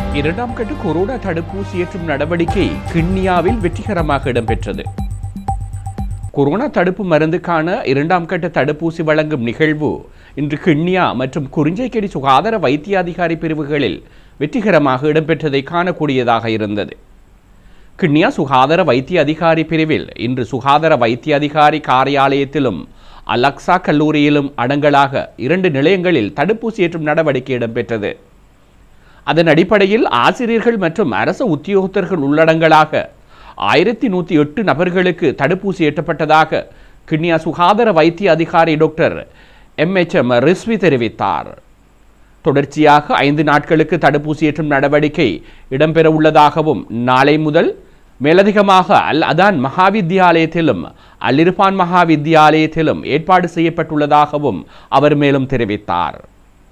இரண்டாம் கட்ட கொரோனா தடுப்பூசி ஏற்றும் நடவடிக்கை கிண்ணியாவில் வெற்றிகரமாக இடம்பெற்றது கொரோனா தடுப்பு மருந்துக்கான இரண்டாம் கட்ட தடுப்பூசி வழங்கும் நிகழ்வு இன்று கிண்ணியா மற்றும் குறிஞ்சைக்கேடி சுகாதார வைத்திய அதிகாரி பிரிவுகளில் வெற்றிகரமாக இடம்பெற்றதை காணக்கூடியதாக இருந்தது கிண்ணியா சுகாதார வைத்திய அதிகாரி பிரிவில் இன்று சுகாதார வைத்திய அதிகாரி காரியாலயத்திலும் அலக்சா கல்லூரியிலும் அடங்கலாக இரண்டு நிலையங்களில் தடுப்பூசி ஏற்றும் நடவடிக்கை இடம்பெற்றது அதன் அடிப்படையில் ஆசிரியர்கள் மற்றும் அரசு உத்தியோகத்தர்கள் உள்ளடங்கலாக ஆயிரத்தி நூற்றி எட்டு நபர்களுக்கு தடுப்பூசி ஏற்றப்பட்டதாக கிண்ணியா சுகாதார வைத்திய அதிகாரி டாக்டர் எம்எச்எம் ரிஸ்வி தெரிவித்தார் தொடர்ச்சியாக ஐந்து நாட்களுக்கு தடுப்பூசி ஏற்றும் நடவடிக்கை இடம்பெற உள்ளதாகவும் நாளை முதல் மேலதிகமாக அல் அதான் மகாவித்தியாலயத்திலும் அல் இர்ஃபான் மகாவித்தியாலயத்திலும் ஏற்பாடு செய்யப்பட்டுள்ளதாகவும் அவர் மேலும் தெரிவித்தார்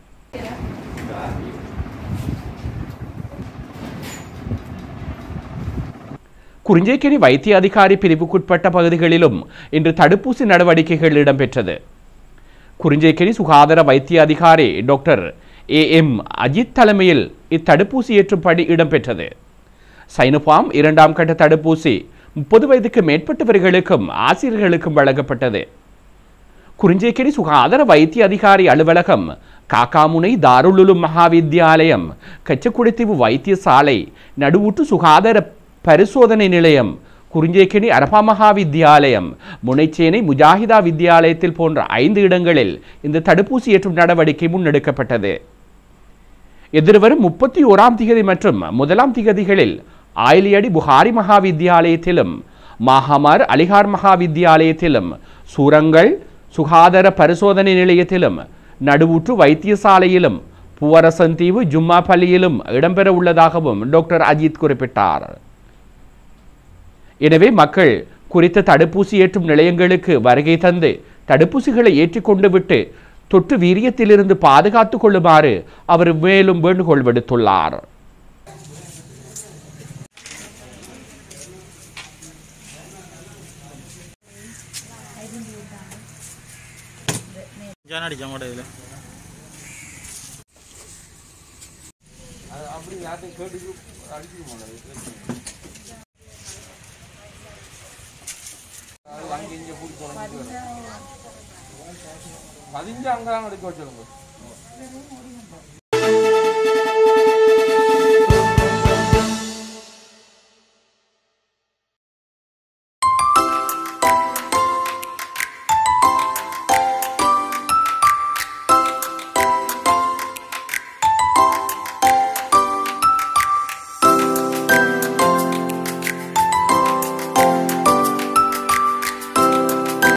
குறிஞ்சைக்கேணி வைத்திய அதிகாரி பிரிவுக்குட்பட்ட பகுதிகளிலும் இன்று தடுப்பூசி நடவடிக்கைகள் இடம்பெற்றது குறிஞ்சைக்கேணி சுகாதார வைத்திய அதிகாரி டாக்டர் ஏ எம் அஜித் தலைமையில் இத்தடுப்பூசி ஏற்றும் பணி இடம்பெற்றது சைனோபாம் இரண்டாம் கட்ட தடுப்பூசி முப்பது வயதுக்கு மேற்பட்டவர்களுக்கும் ஆசிரியர்களுக்கும் வழங்கப்பட்டது குறிஞ்சைக்கேணி சுகாதார வைத்திய அதிகாரி அலுவலகம் காக்காமுனை தாருளுலும் மகாவித்தியாலயம் கச்சக்குடித்தீவு வைத்தியசாலை நடுவுற்று சுகாதார பரிசோதனை நிலையம் குறிஞ்சேக்கணி அரபா மகாவித்தியாலயம் முனைச்சேனை முஜாஹிதா வித்தியாலயத்தில் போன்ற ஐந்து இடங்களில் இந்த தடுப்பூசி ஏற்றும் நடவடிக்கை முன்னெடுக்கப்பட்டது எதிர்வரும் முப்பத்தி ஓராம் திகதி மற்றும் முதலாம் திகதிகளில் ஆயிலியடி புகாரி மகாவித்தியாலயத்திலும் மாஹமார் அலிகார் மகாவித்தியாலயத்திலும் சூரங்கள் சுகாதார பரிசோதனை நிலையத்திலும் நடுவுற்று வைத்தியசாலையிலும் பூவரசந்தீவு ஜும்மா பள்ளியிலும் இடம்பெற உள்ளதாகவும் டாக்டர் அஜித் குறிப்பிட்டார் எனவே மக்கள் குறித்த தடுப்பூசி ஏற்றும் நிலையங்களுக்கு வருகை தந்து தடுப்பூசிகளை ஏற்றிக்கொண்டு விட்டு தொற்று வீரியத்திலிருந்து பாதுகாத்துக் கொள்ளுமாறு அவர் மேலும் வேண்டுகோள் விடுத்துள்ளார் ஜான் அடிக்க மாட்டேன் இதில் பதிஞ்சு அங்கதான் எடுக்க வச்சிருங்க